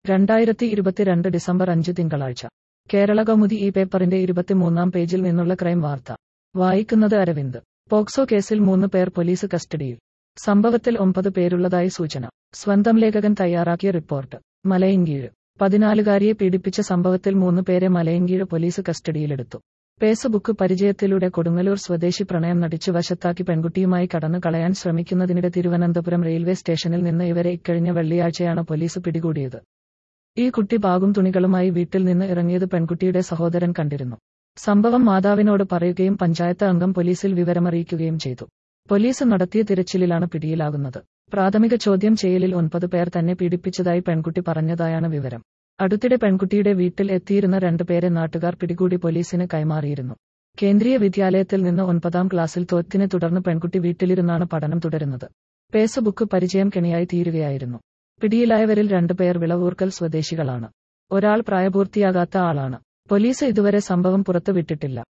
രണ്ടായിരത്തി ഇരുപത്തിരണ്ട് ഡിസംബർ അഞ്ച് തിങ്കളാഴ്ച കേരള കൗമുദി ഈ പേപ്പറിന്റെ ഇരുപത്തിമൂന്നാം പേജിൽ നിന്നുള്ള ക്രൈം വാർത്ത വായിക്കുന്നത് അരവിന്ദ് പോക്സോ കേസിൽ മൂന്ന് പേർ പോലീസ് കസ്റ്റഡിയിൽ സംഭവത്തിൽ ഒമ്പത് പേരുള്ളതായി സൂചന സ്വന്തം ലേഖകൻ തയ്യാറാക്കിയ റിപ്പോർട്ട് മലയങ്കീഴ് പതിനാലുകാരിയെ പീഡിപ്പിച്ച സംഭവത്തിൽ മൂന്ന് പേരെ മലയങ്കീഴ് പോലീസ് കസ്റ്റഡിയിലെടുത്തു ഫേസ്ബുക്ക് പരിചയത്തിലൂടെ കൊടുങ്ങല്ലൂർ സ്വദേശി പ്രണയം നടിച്ചു വശത്താക്കി പെൺകുട്ടിയുമായി കടന്നു കളയാൻ ശ്രമിക്കുന്നതിനിടെ തിരുവനന്തപുരം റെയിൽവേ സ്റ്റേഷനിൽ നിന്ന് ഇവരെ ഇക്കഴിഞ്ഞ വെള്ളിയാഴ്ചയാണ് പോലീസ് പിടികൂടിയത് ഈ കുട്ടി ബാഗും തുണികളുമായി വീട്ടിൽ നിന്ന് ഇറങ്ങിയത് പെൺകുട്ടിയുടെ സഹോദരൻ കണ്ടിരുന്നു സംഭവം മാതാവിനോട് പറയുകയും പഞ്ചായത്ത് അംഗം പോലീസിൽ വിവരമറിയിക്കുകയും ചെയ്തു പോലീസ് നടത്തിയ തിരച്ചിലിലാണ് പിടിയിലാകുന്നത് പ്രാഥമിക ചോദ്യം ചെയ്യലിൽ ഒൻപത് പേർ തന്നെ പീഡിപ്പിച്ചതായി പെൺകുട്ടി പറഞ്ഞതായാണ് വിവരം അടുത്തിടെ പെൺകുട്ടിയുടെ വീട്ടിൽ എത്തിയിരുന്ന രണ്ടുപേരെ നാട്ടുകാർ പിടികൂടി പോലീസിന് കൈമാറിയിരുന്നു കേന്ദ്രീയ വിദ്യാലയത്തിൽ നിന്ന് ഒൻപതാം ക്ലാസ്സിൽ തോറ്റിനെ തുടർന്ന് പെൺകുട്ടി വീട്ടിലിരുന്നാണ് പഠനം തുടരുന്നത് ഫേസ്ബുക്ക് പരിചയം കെണിയായി തീരുകയായിരുന്നു പിടിയിലായവരിൽ രണ്ടുപേർ വിളവൂർക്കൽ സ്വദേശികളാണ് ഒരാൾ പ്രായപൂർത്തിയാകാത്ത ആളാണ് പോലീസ് ഇതുവരെ സംഭവം പുറത്തുവിട്ടിട്ടില്ല